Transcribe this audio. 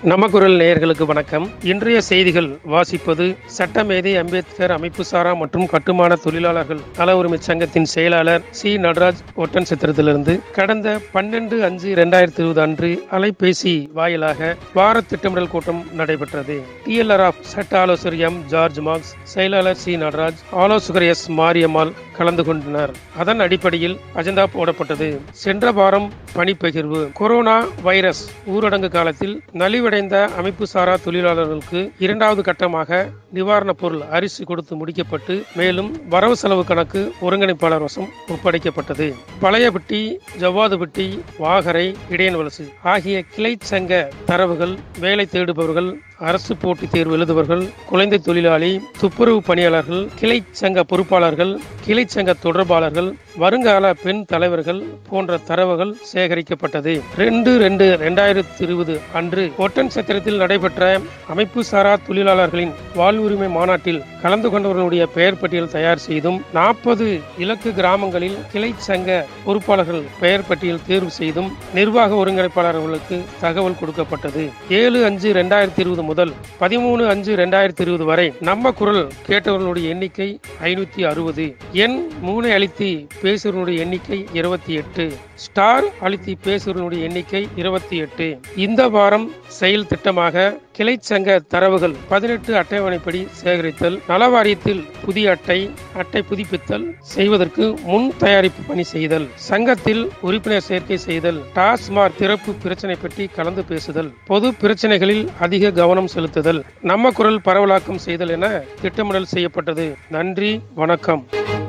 நம்ம குரல் நேயர்களுக்கு வணக்கம் இன்றைய செய்திகள் வாசிப்பது சட்டமேதை அம்பேத்கர் அமைப்பு சாரா மற்றும் கட்டுமான தொழிலாளர்கள் நல உரிமை சங்கத்தின் செயலாளர் சி நடராஜ் ஒட்டன் சித்திரத்திலிருந்து கடந்த பன்னெண்டு அஞ்சு இரண்டாயிரத்தி இருபது அன்று அலைபேசி வாயிலாக வார திட்டமிடல் கூட்டம் நடைபெற்றது டிஎல்ஆர் ஆஃப் சட்ட ஆலோசகர் எம் ஜார்ஜ் மார்க்ஸ் செயலாளர் சி நடராஜ் ஆலோசகர் எஸ் மாரியம்மாள் கலந்து கொண்டனர் அதன் அடிப்படையில் அஜெண்டா போடப்பட்டது சென்ற வாரம் பணிப்பகிர்வு கொரோனா வைரஸ் ஊரடங்கு காலத்தில் நலிவடைந்த அமைப்பு சாரா தொழிலாளர்களுக்கு இரண்டாவது கட்டமாக நிவாரணப் பொருள் அரிசி கொடுத்து முடிக்கப்பட்டு மேலும் வரவு செலவு கணக்கு ஒருங்கிணைப்பாளர் வசம் ஒப்படைக்கப்பட்டது பழையபட்டி ஜவ்வாதுபட்டி வாகரை இடையன்வலசு ஆகிய கிளை சங்க தரவுகள் வேலை தேடுபவர்கள் அரசு போட்டித் தேர்வு எழுதுபவர்கள் குழந்தை தொழிலாளி துப்புரவு பணியாளர்கள் கிளை சங்க பொறுப்பாளர்கள் கிளை சங்க தொடர்பாளர்கள் வருங்கால பெண் தலைவர்கள் போன்ற தரவுகள் சேகரிக்கப்பட்டது ரெண்டு ரெண்டு ரெண்டாயிரத்தி இருபது அன்று ஒட்டன் சத்திரத்தில் நடைபெற்ற அமைப்பு சாரா தொழிலாளர்களின் வாழ்வுரிமை மாநாட்டில் கலந்து கொண்டவர்களுடைய பெயர் பட்டியல் தயார் செய்தும் நாற்பது இலக்கு கிராமங்களில் கிளை சங்க பொறுப்பாளர்கள் பெயர் பட்டியல் தேர்வு செய்தும் நிர்வாக ஒருங்கிணைப்பாளர்களுக்கு தகவல் கொடுக்கப்பட்டது ஏழு அஞ்சு ரெண்டாயிரத்தி இருபது முதல் பதிமூணு அஞ்சு ரெண்டாயிரத்தி இருபது வரை நம்ம குரல் கேட்டவர்களுடைய எண்ணிக்கை ஐநூத்தி அறுபது எண் மூணு அளித்து பேசுவர்களுடைய எண்ணிக்கை இருபத்தி எட்டு ஸ்டார் அளித்து பேசுவர்களுடைய எண்ணிக்கை இருபத்தி எட்டு இந்த வாரம் செயல் திட்டமாக கிளை சங்க தரவுகள் பதினெட்டு அட்டவணைப்படி சேகரித்தல் நலவாரியத்தில் புதிய அட்டை அட்டை புதுப்பித்தல் செய்வதற்கு முன் தயாரிப்பு பணி செய்தல் சங்கத்தில் உறுப்பினர் சேர்க்கை செய்தல் டாஸ்மாக் திறப்பு பிரச்சனை பற்றி கலந்து பேசுதல் பொது பிரச்சனைகளில் அதிக கவனம் செலுத்துதல் நம்ம குரல் பரவலாக்கம் செய்தல் என திட்டமிடல் செய்யப்பட்டது நன்றி வணக்கம்